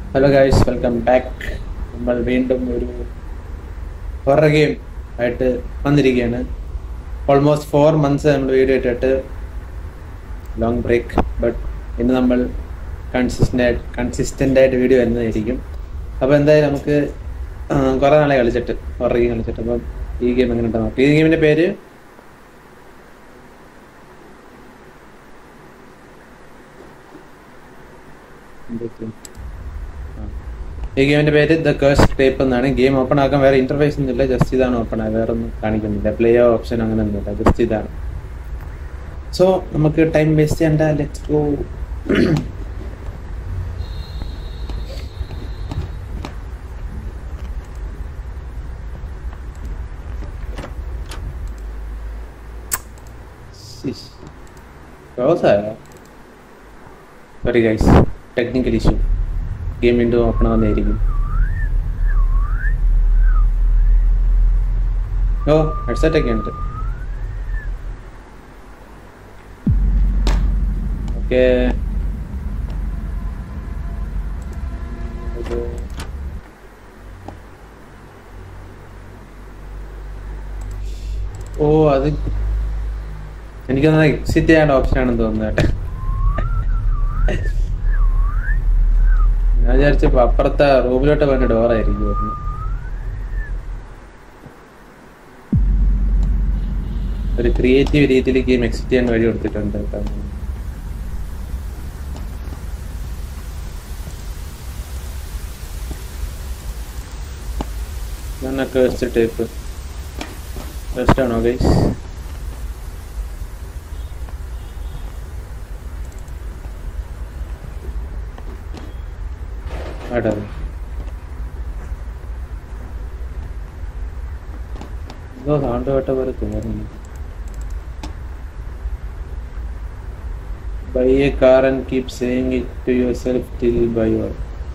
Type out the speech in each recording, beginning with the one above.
Hello guys welcome back നമ്മൾ വീണ്ടും ഒരു ഹൊറർ ഗെയിം ആയിട്ട് വന്നിരിക്കുകയാണ് ഓൾമോസ്റ്റ് ഫോർ മന്ത്സ് നമ്മൾ വീഡിയോ ഇട്ടിട്ട് ലോങ് ബ്രേക്ക് ബട്ട് ഇന്ന് നമ്മൾ കൺസിസ്റ്റൻ്റ് ആയിട്ട് കൺസിസ്റ്റൻ്റ് ആയിട്ട് വീഡിയോ വരുന്നതായിരിക്കും അപ്പോൾ എന്തായാലും നമുക്ക് ആ, കുറേ നാളെ കളിച്ചിട്ട് ഹൊറർ ഗെയിം കളിച്ചിട്ട് അപ്പം ഈ ഗെയിം എങ്ങനെ ഉണ്ടെന്ന് നോക്കാം ഈ ഗെയിമിൻ്റെ പേര് എന്തൊക്കെയാണ് ഈ ഗെയിമിന്റെ പേര് ദ കേഴ്സ് ടേപ്പ് എന്നാണ് ഗെയിം ഓപ്പൺ ആക്കാൻ വേറെ ഇന്റർഫേസ് ഒന്നുമില്ല ജസ്റ്റ് ഇതാണ് ഓപ്പൺ ആയത് വേറെ ഒന്നും കാണിക്കുന്നില്ല പ്ലേ ഓപ്ഷൻ അങ്ങനെ ഒന്നുമില്ല ജസ്റ്റ് ഇതാണ് സോ നമുക്ക് ടൈം വേസ്റ്റ് ചെയ്യണ്ട let's go sorry guys technical issue game വീണ്ടും ഓപ്പൺ ആവുന്നതായിരിക്കും ഓ ഹെഡ്സെറ്റ് ഒക്കെ ഉണ്ട് ഓക്കെ ഓ അത് എനിക്കൊന്ന് എക്സിറ്റ് ചെയ്യാൻ ഓപ്ഷൻ ആണെന്ന് തോന്നുന്നു കേട്ടോ ഞാൻ വിചാരിച്ചപ്പോ അപ്പുറത്തെ റൂമിലോട്ട് വേണ്ട ഡോറായിരിക്കും ഒരു ക്രിയേറ്റീവ് രീതിയിൽ ഗെയിം എക്സിറ്റ് ചെയ്യാൻ വഴി കൊടുത്തിട്ടുണ്ട് കേട്ടോ ഞാനൊക്കെ വെച്ച ടേപ്പ് ബെസ്റ്റ് ആണോ ഗൈസ് ആടാ എന്തോ സൗണ്ട് കേട്ട പോലെ തോന്നുന്നു by a car and keep saying it to yourself till by your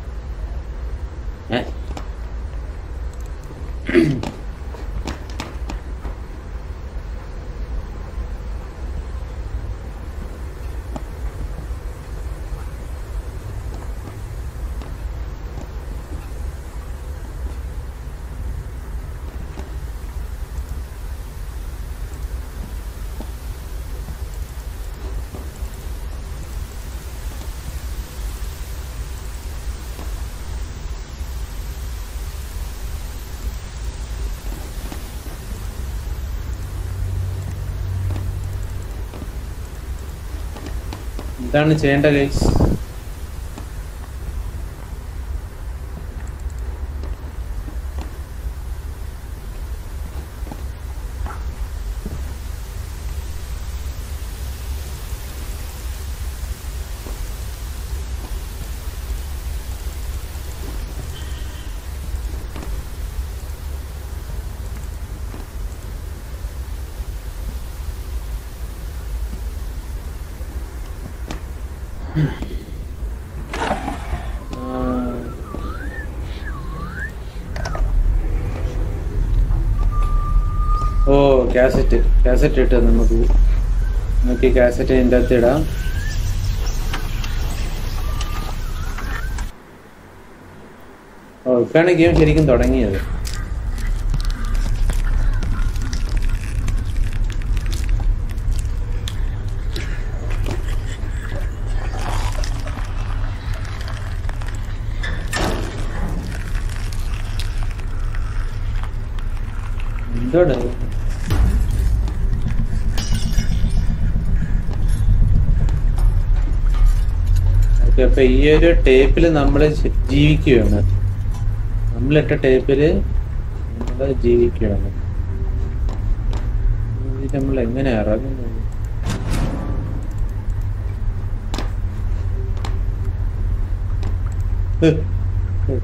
എന്താണ് ചെയ്യേണ്ട ഗൈസ് ഓ കാസറ്റ് കാസറ്റ് ഇട്ട് നമുക്ക് നമുക്ക് ഈ കാസറ്റ് ഇതിൻ്റെ അകത്ത് ഇടാം ഓ ഇപ്പോഴാണ് ഗെയിം ശരിക്കും തുടങ്ങിയത് എന്തോടെ ഓക്കെ അപ്പൊ ഈ ഒരു ടേപ്പിൽ നമ്മൾ ജീവിക്കുകയാണ് നമ്മളിട്ട ടേപ്പില് നമ്മൾ ജീവിക്കുകയാണ് ഇത് നമ്മൾ എങ്ങനെ ഇറങ്ങുന്നത് ഹ്. ഹ്.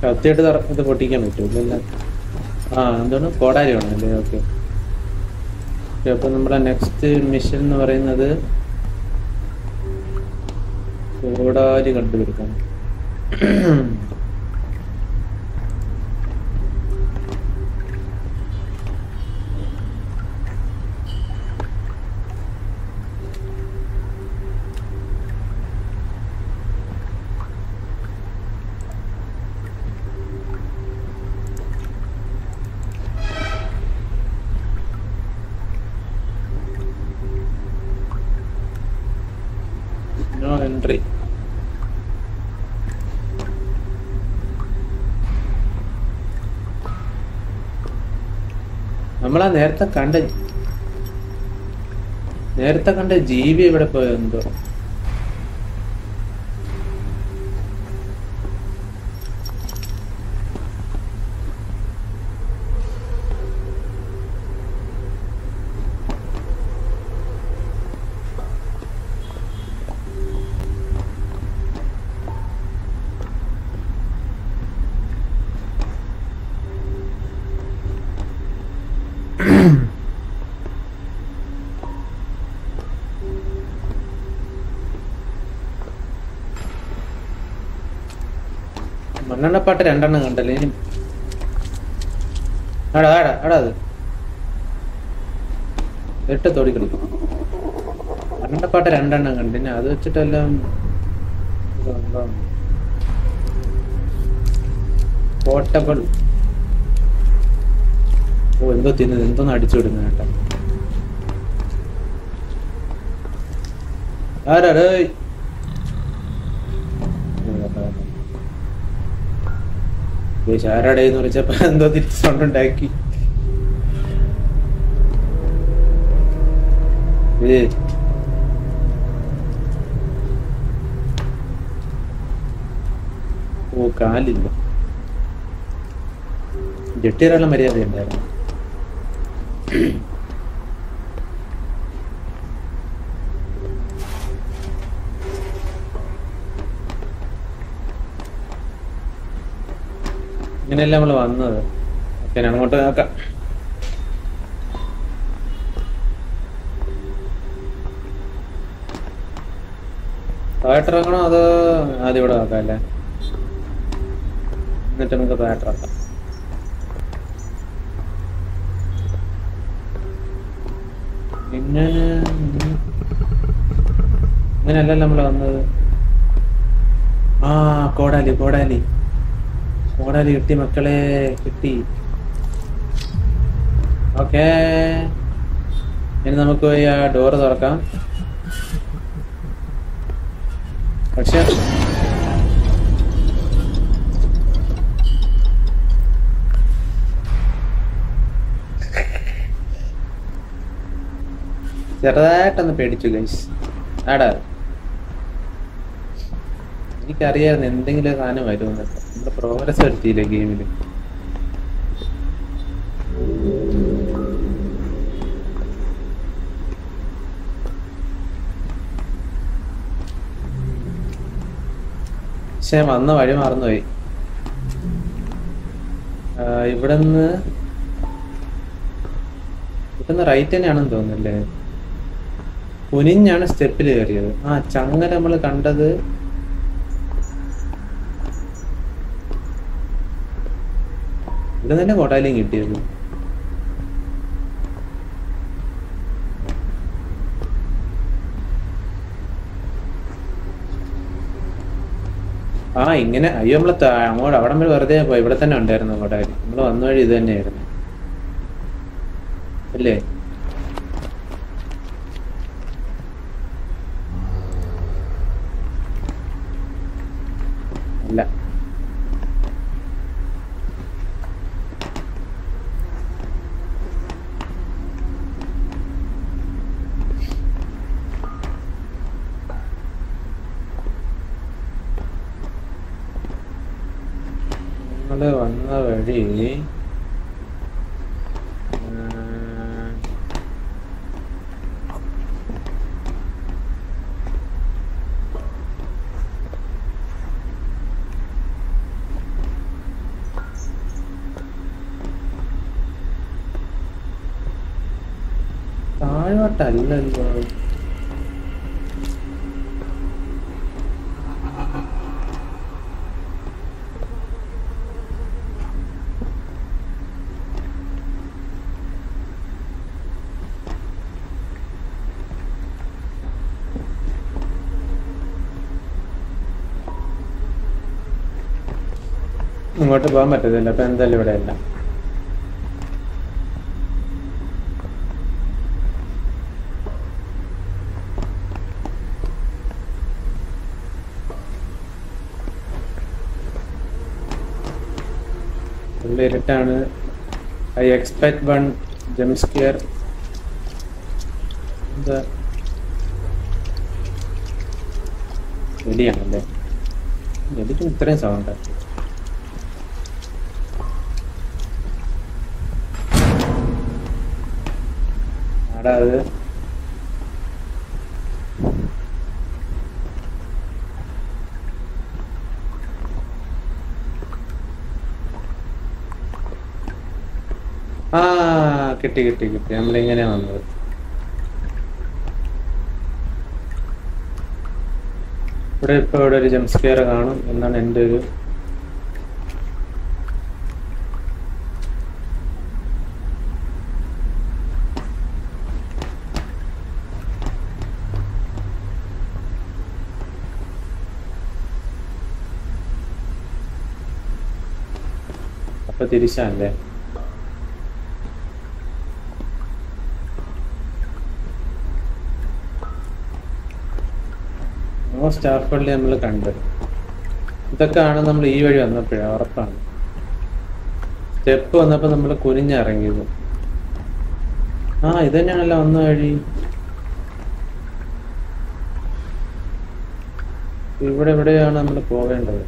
കത്തിയിട്ട് തുറ- ഇത് പൊട്ടിക്കാൻ പറ്റൂല ആ എന്താണ് കോടാലി വേണമല്ലേ ഓക്കെ അപ്പൊ നമ്മുടെ നെക്സ്റ്റ് മിഷൻ എന്ന് പറയുന്നത് കോടാലി കണ്ടുപിടിക്കണം നോ എൻട്രി നമ്മളാ നേരത്തെ കണ്ട നേരത്തെ കണ്ട ജീവി എവിടെ പോയോ എന്തോ മണ്ണെണ്ണപ്പാട്ട് രണ്ടെണ്ണം കണ്ടല്ലേ ഇനി ആടാ ആടാ ആടാ അത് എട്ട് തോടി കളിക്കും മണ്ണെണ്ണപ്പാട്ട് രണ്ടെണ്ണം കണ്ട് ഇനി അത് വെച്ചിട്ടെല്ലാം പോർട്ടബിൾ ഓ എന്തോ തിന്നത് എന്തോന്ന് അടിച്ചു വിടുന്നത് കേട്ടോ ആരാ ഡേയ്? ആരാടേന്ന് വിളിച്ചപ്പോ എന്തോ തിരിച്ച് സൗണ്ട് ഉണ്ടാക്കി ഏ ഓ കാലില്ല ജെട്ടിയറുള്ള മര്യാദ ഉണ്ടായിരുന്നു ഇങ്ങനെയല്ല നമ്മൾ വന്നത് ഓക്കെ ഞാൻ അങ്ങോട്ട് നോക്കാം താഴത്തിറങ്ങണോ അതോ ആദ്യം ഇവിടെ നോക്കാം അല്ലേ എന്നിട്ട് നമുക്ക് താഴത്തിറക്കാം ഇങ്ങനെ ഇങ്ങനെയല്ലല്ലോ നമ്മൾ വന്നത് ആ കോടാലി കോടാലി കോടാലി കിട്ടി മക്കളെ കിട്ടി ഓക്കേ ഇനി നമുക്ക് പോയി ആ ഡോറ് തുറക്കാം പക്ഷെ ചെറുതായിട്ടൊന്ന് പേടിച്ചു ഗൈസ് ആടാ എനിക്കറിയായിരുന്നു എന്തെങ്കിലും ഒരു സാധനം വരുമെന്ന് നമ്മുടെ പ്രോഗ്രസ് വരുത്തിയില്ലേ ഗെയിമിൽ പക്ഷെ വന്ന വഴി മറന്നുപോയി ആ, ഇവിടുന്ന് ഇവിടുന്ന് റൈറ്റ് തന്നെയാണെന്ന് തോന്നുന്നല്ലേ കുനിഞ്ഞാണ് സ്റ്റെപ്പിൽ കയറിയത് ആ ചങ്ങല നമ്മൾ കണ്ടത് ഇവിടെ തന്നെ കോട്ടാലിയും കിട്ടിയത് ആ ഇങ്ങനെ അയ്യോ നമ്മള് താ- അങ്ങോട്ട് അവിടെ നമ്മൾ വെറുതെ പോയി ഇവിടെ തന്നെ ഉണ്ടായിരുന്നു കോട്ടാലി നമ്മൾ വന്ന വഴി ഇത് തന്നെയായിരുന്നു അല്ലേ അല്ല നമ്മള് വന്ന വഴി ആ, ഇങ്ങോട്ടല്ലല്ലോ ഇങ്ങോട്ട് പോകാൻ പറ്റത്തില്ല അപ്പൊ എന്തായാലും ഇവിടെ അല്ല ഫുള്ള് ഇരുട്ടാണ് ഐ എക്സ്പെക്ട് വൺ ജംസ്കിയർ എന്താ എലിയാണല്ലേ എലിക്കും ഇത്രയും സൗണ്ട് ആടാ അത് ആ കിട്ടി കിട്ടി കിട്ടി നമ്മളിങ്ങനെയാ വന്നത് ഇവിടെ ഇപ്പൊ ഇവിടെ ഒരു ജംസ്കെയർ കാണും എന്നാണ് എൻ്റെ ഒരു അപ്പൊ തിരിച്ചല്ലേ ആ സ്റ്റാഫ് പള്ളി നമ്മൾ കണ്ടത് ഇതൊക്കെയാണ് നമ്മൾ ഈ വഴി വന്നപ്പോഴേ ഉറപ്പാണ് സ്റ്റെപ്പ് വന്നപ്പോൾ നമ്മൾ കുനിഞ്ഞിറങ്ങിയത് ആ ഇത് തന്നെയാണല്ലോ വന്ന വഴി ഇവിടെ എവിടെയാണ് നമ്മൾ പോവേണ്ടത്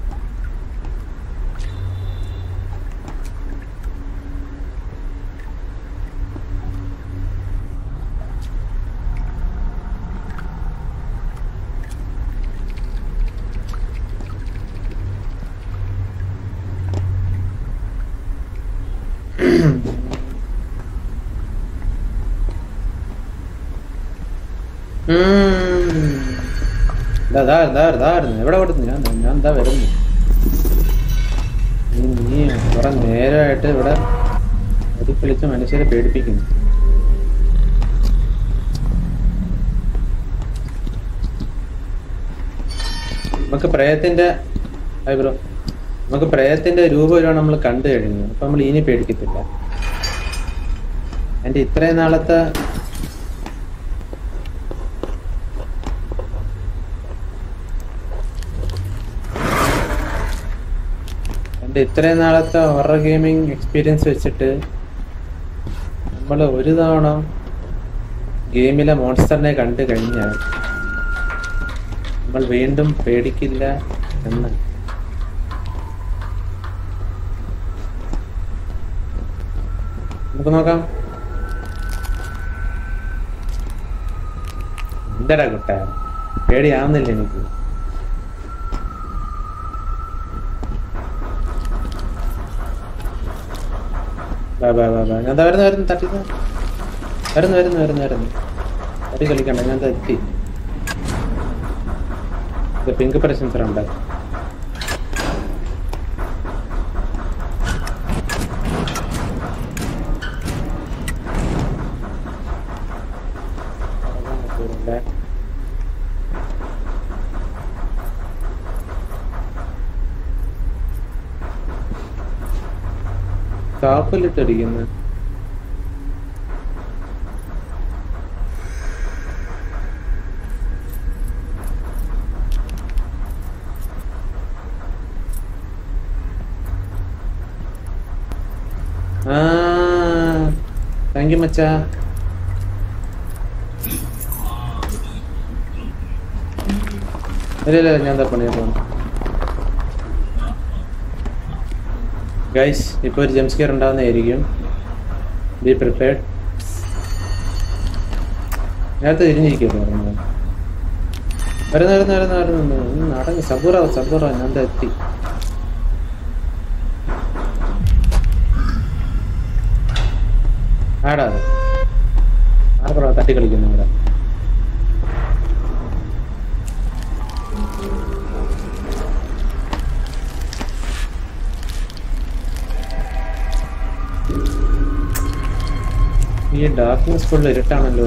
ഇതായിരുന്നു എവിടെ കൊടുത്തു ഞാൻ ഞാൻ എന്താ വരുന്നു നീ നീ കുറെ നേരമായിട്ട് ഇവിടെ അടിക്കളിച്ച് മനുഷ്യരെ പേടിപ്പിക്കുന്നു നമുക്ക് പ്രയത്തിന്റെ ഹായ് ബ്രോ നമുക്ക് പ്രയത്തിന്റെ രൂപമാണ് നമ്മൾ കണ്ടു കഴിഞ്ഞു അപ്പൊ നമ്മൾ ഇനി പേടിക്കത്തില്ല എന്റെ ഇത്രയും നാളത്തെ എൻ്റെ ഇത്രയും നാളത്തെ ഹൊറർ ഗെയിമിംഗ് എക്സ്പീരിയൻസ് വെച്ചിട്ട് നമ്മൾ ഒരു തവണ ഗെയിമിലെ മോൺസ്റ്ററിനെ കണ്ടു കഴിഞ്ഞാൽ നമ്മൾ വീണ്ടും പേടിക്കില്ല എന്ന് നമുക്ക് നോക്കാം എന്തടാ കുട്ട പേടിയാവുന്നില്ല എനിക്ക് ബാ ബാ ബാ ബാ ഞാൻ ദാ വരുന്നു വരുന്നു തട്ടി വരുന്നു വരുന്നു വരുന്നു വരുന്നു തട്ടി കളിക്കണ്ട ഞാൻ ദാ എത്തി ഇത് പിങ്ക് പ്രശംസർ ഉണ്ട് കാപ്പലിട്ടടിക്കുന്നു ആ താങ്ക് യു മച്ചാ ഇല്ല ഇല്ല ഞാൻ എന്താ പണിയാ പോകുന്നു ഗൈസ് ഇപ്പോൾ ഒരു ജംസ്കെയർ ഉണ്ടാവുന്നതായിരിക്കും ബി പ്രിപ്പയർഡ് നേരത്തെ തിരിഞ്ഞിരിക്കുമല്ലോ പറഞ്ഞത് വരുന്നു വരുന്നു വരുന്നു വരുന്നു ഉം, അടങ്ങി സബൂറ സബൂറ ഞാൻ ദാ എത്തി ആടാ അത് ആർക്കടാ തട്ടി കളിക്കുന്നു ഇവിടെ ഈ ഡാർക്ക്നെസ് ഫുൾ ഇരുട്ടാണല്ലോ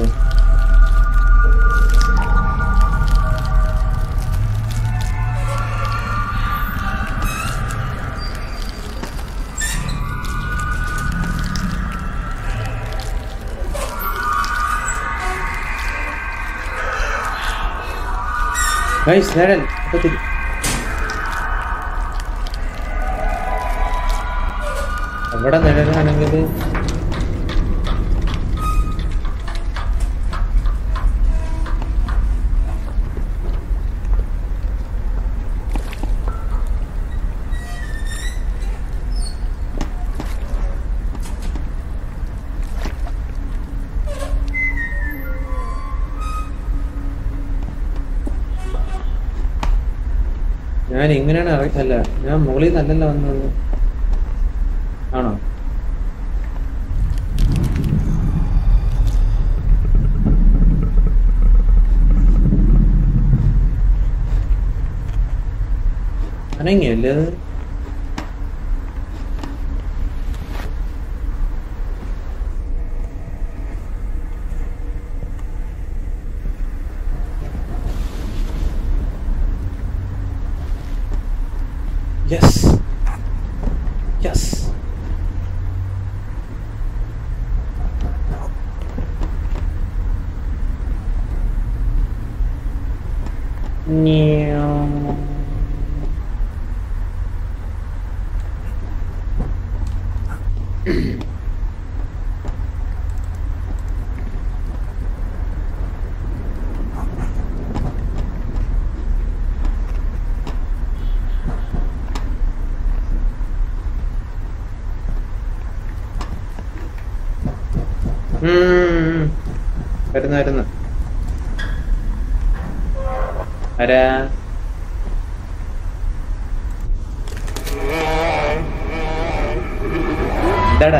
ഗൈസ് നേരൻ അപ്പത്തിരി അവിടെ നിഴലാണെങ്കിൽ ഞാൻ ഇങ്ങനെയാണ് ഇറങ്ങി അല്ല ഞാൻ മുകളിൽ നിന്നല്ലല്ലോ വന്നത് ആണോ അനങ്ങിയല്ലേ അത് Yes. Yes. Meow. ഉം. വരുന്നു വരുന്നു ആരാ എന്താടാ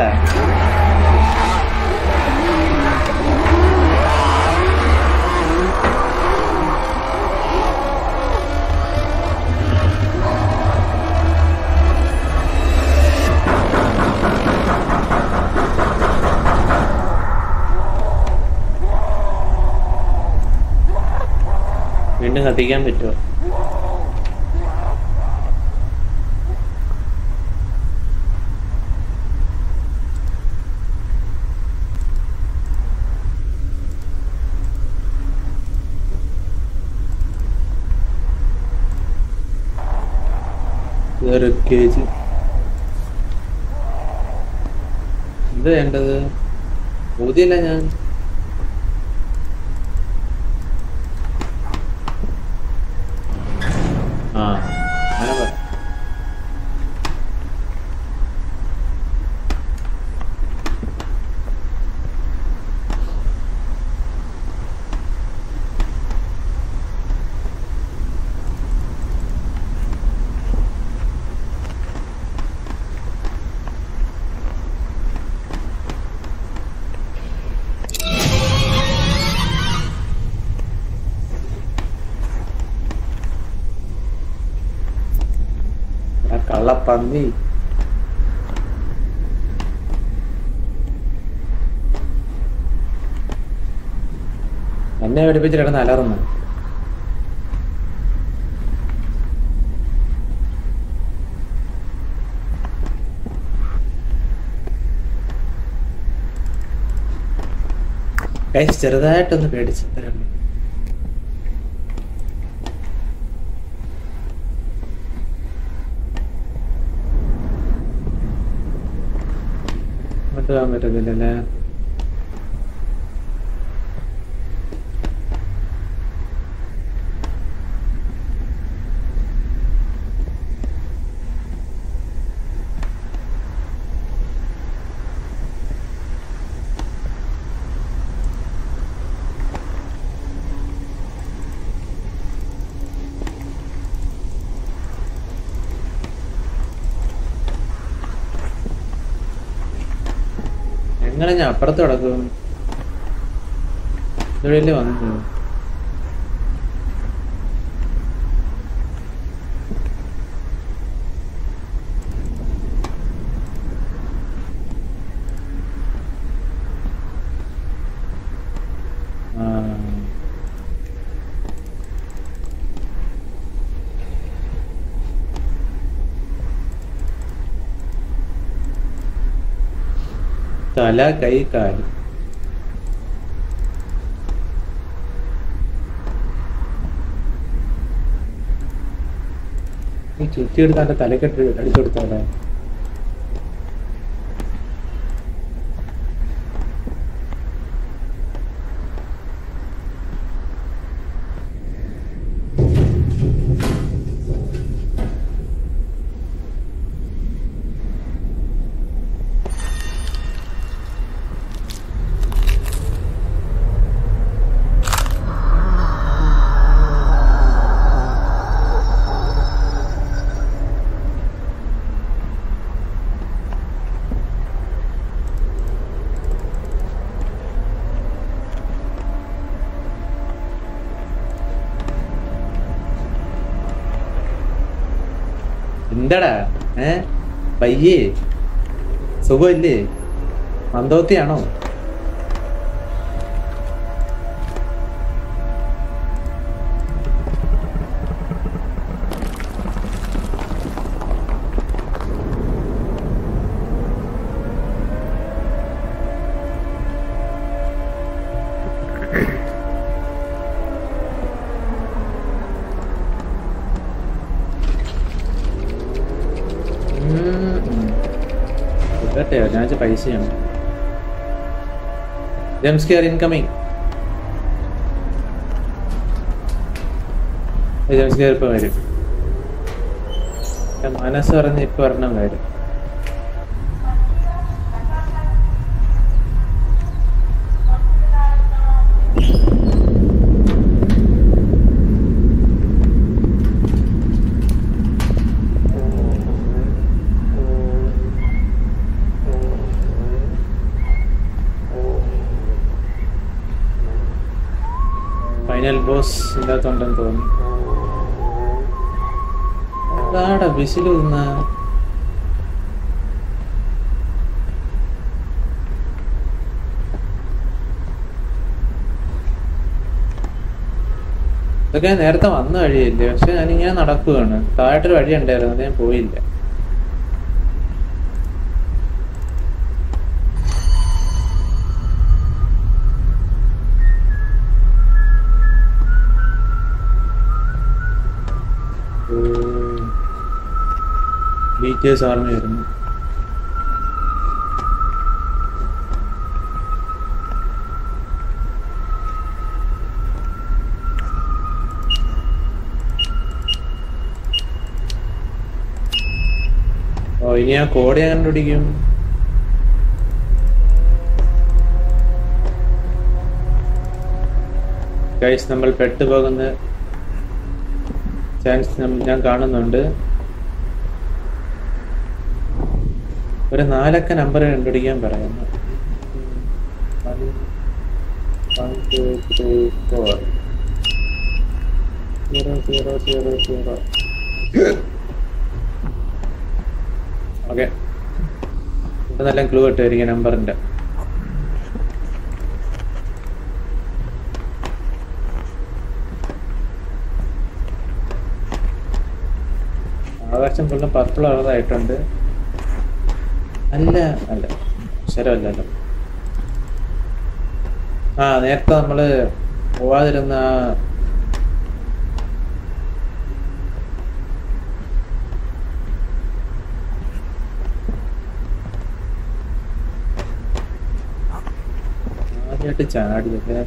വീണ്ടും കത്തിക്കാൻ പറ്റുമോ ഒരു കെ ജി ഇത് വേണ്ടത് ഊതിയല്ല ഞാൻ ആ അങ്ങനെ പറ എടാ കള്ളപ്പന്നി എന്നെ പഠിപ്പിച്ച് കിടന്ന് അലറുന്നു ഗൈസ് ചെറുതായിട്ടൊന്ന് പേടിച്ചു തരാം അങ്ങോട്ട് പോകാൻ പറ്റുന്നില്ലല്ലേ എങ്ങനെ ഞാൻ അപ്പുറത്ത് കിടക്കും ഇതുവഴിയല്ലേ വന്നത് ആ തല കൈ കാല് ഈ ചുറ്റിയെടുത്ത് അവന്റെ തലക്കെട്ട് അടിച്ചെടുത്തോളെ എന്താടാ ഏ പയ്യേ സുഖമില്ലേ മന്ദോത്തിയാണോ കേട്ടെയോ ഞാൻ വെച്ച പൈസയാണ് jump scare incoming jump scare ഇപ്പൊ വരും എന്റെ മനസ്സ് പറഞ്ഞ് ഇപ്പൊ ഒരെണ്ണം വരും ഫൈനൽ ബോസ് ഇല്ലാത്തോണ്ടെന്ന് തോന്നുന്നു അതാടാ ബിസിൽ നിന്ന ഇതൊക്കെ ഞാൻ നേരത്തെ വന്ന വഴിയല്ലേ പക്ഷെ ഞാനിങ്ങനെ നടക്കുകയാണ് താഴോട്ടൊരു വഴി ഉണ്ടായിരുന്നു അത് ഞാൻ പോയില്ല ബീറ്റേഴ്സ് ആർമി വരുന്നു ഓ ഇനി ആ കോഡ് ഞാൻ കണ്ടുപിടിക്കും ഗൈസ് നമ്മൾ പെട്ടുപോകുന്ന ചാൻസ് ഞാൻ കാണുന്നുണ്ട് ഒരു നാലക്ക നമ്പർ കണ്ടുപിടിക്കാൻ പറയുന്നു one two three four zero zero zero zero okay ഇവിടെ നല്ല ക്ലൂ കിട്ടുമായിരിക്കും നമ്പറിന്റെ ആകാശം ഫുള്ളും പർപ്പിൾ കളറായിട്ടുണ്ട് അല്ല അല്ല ശരമല്ലല്ലോ ആ നേരത്തെ നമ്മള് പോവാതിരുന്ന ആ ആദ്യമായിട്ട് ചാടിയത്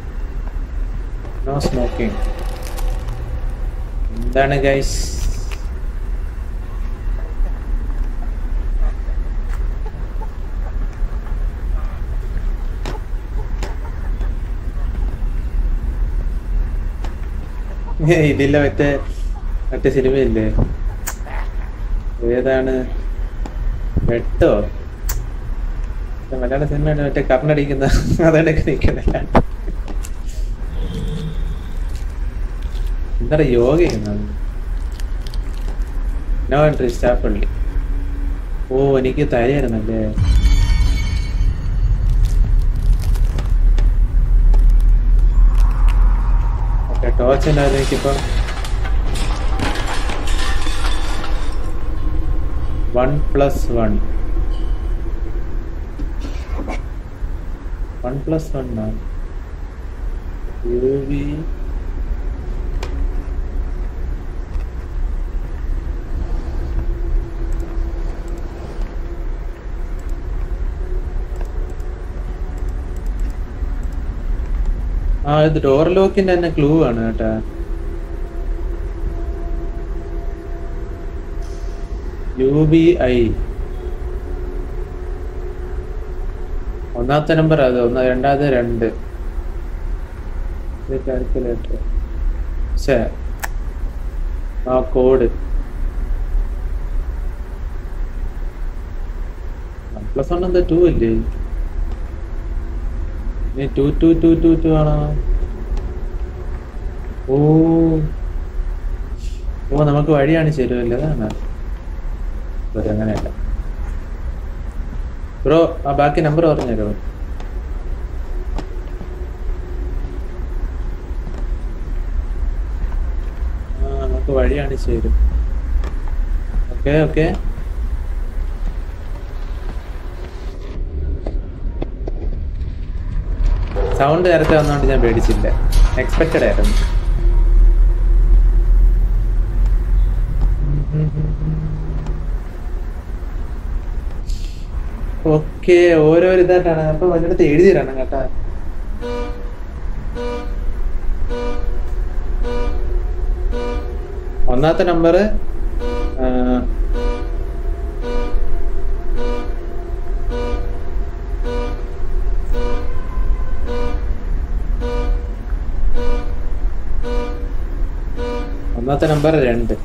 നോ സ്മോക്കിംഗ് എന്താണ് ഗൈസ് ഇതില്ല മറ്റേ മറ്റേ സിനിമയില്ലേ ഏതാണ് വെട്ടോ മറ്റേ മലയാള സിനിമയാണ് മറ്റേ കർണടിക്കുന്ന അതാണ് നിൽക്കുന്നില്ല എന്താ യോഗ ചെയ്യുന്നത് നോ എൻട്രി സ്റ്റാഫ് ഉള്ളി ഓ എനിക്ക് തരയായിരുന്നല്ലേ ഓക്കെ ടോർച്ച് ഉണ്ടായിരുന്നു എനിക്കിപ്പം one plus one one plus one U V ആ ഇത് ഡോർ ലോക്കിന്റെ തന്നെ ക്ലൂ ആണ് കേട്ടാ യു ബി ഐ ഒന്നാമത്തെ നമ്പർ അത് ഒന്ന് രണ്ടാമത്തെ രണ്ട് കാൽക്കുലേറ്റർ ശേ ആ കോഡ് വൺ പ്ലസ് വൺ എന്താ ടു അല്ലേ ഇനി two two two two two ആണോ ഓ ഓ നമുക്ക് വഴി കാണിച്ചു തരുമല്ലേ അതാണ് ഒരു അങ്ങനെയല്ല ബ്രോ ആ ബാക്കി നമ്പർ പറഞ്ഞു തരുമോ ആ നമുക്ക് വഴി കാണിച്ചു തരും ഓക്കെ ഓക്കെ സൗണ്ട് നേരത്തെ വന്നോണ്ട് ഞാൻ പേടിച്ചില്ല എക്സ്പെക്റ്റഡ് ആയിരുന്നു ഓക്കെ ഓരോരോ ഇതായിട്ടാണ് അപ്പൊ വന്നിടത്ത് എഴുതി തരണം കേട്ടാ ഒന്നാമത്തെ നമ്പർ ഒന്നാമത്തെ നമ്പർ രണ്ട്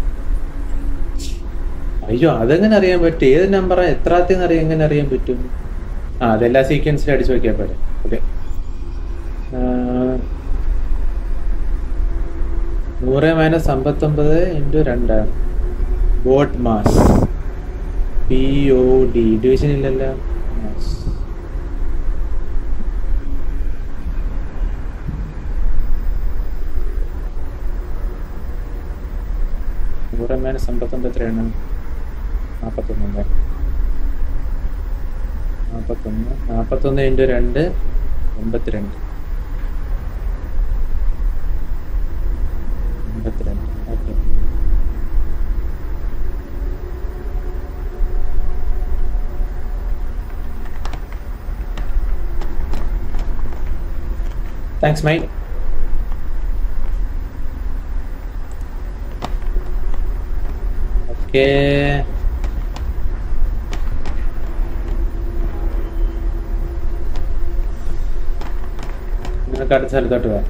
അയ്യോ അതെങ്ങനെ അറിയാൻ പറ്റും ഏത് നമ്പറാ എത്രാത്തെന്ന് അറിയാൻ എങ്ങനെ അറിയാൻ പറ്റും ആ അതെല്ലാ സീക്വൻസിലും അടിച്ചു നോക്കിയാൽ പോരെ ഓക്കെ നൂറ് മൈനസ് അമ്പത്തൊമ്പത് ഇൻറ്റു രണ്ട് BODMAS P O D division ഇല്ലല്ലോ മാസ് നൂറ് മൈനസ് അമ്പത്തൊമ്പത് എത്രയാണ് നാൽപ്പത്തൊന്ന് അല്ലേ നാൽപ്പത്തൊന്ന് നാൽപ്പത്തൊന്ന് ഇൻറ്റു രണ്ട് എൺപത്തിരണ്ട് എൺപത്തിരണ്ട് ഓക്കെ താങ്ക്സ് മൈ ഓക്കേ നിനക്ക് അടുത്ത സ്ഥലത്തോട്ട് പോവാം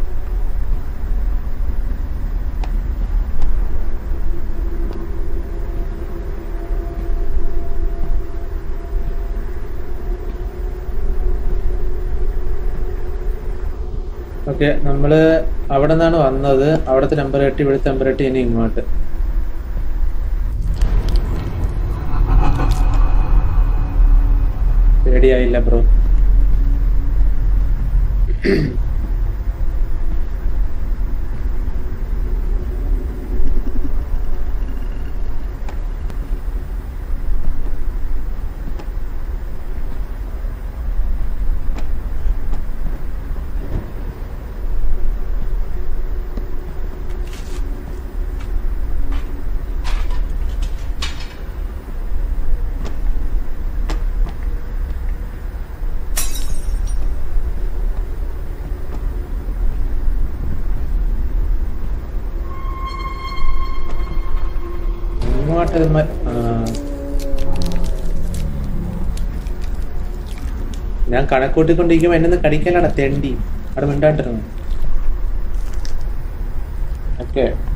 ഓക്കെ നമ്മള് അവിടെ നിന്നാണ് വന്നത് അവിടുത്തെ നമ്പർ എട്ടി ഇവിടുത്തെ നമ്പർ എട്ടി ഇനി ഇങ്ങോട്ട് പേടിയായില്ല ബ്രോ ഇങ്ങോട്ട് മ- ആ. ഞാൻ കണക്കൂട്ടിക്കൊണ്ടിരിക്കുമ്പോ എന്നെ ഒന്ന് കടിക്കലാണ് തെണ്ടി അവിടെ മിണ്ടാണ്ടിരുന്നു ഓക്കെ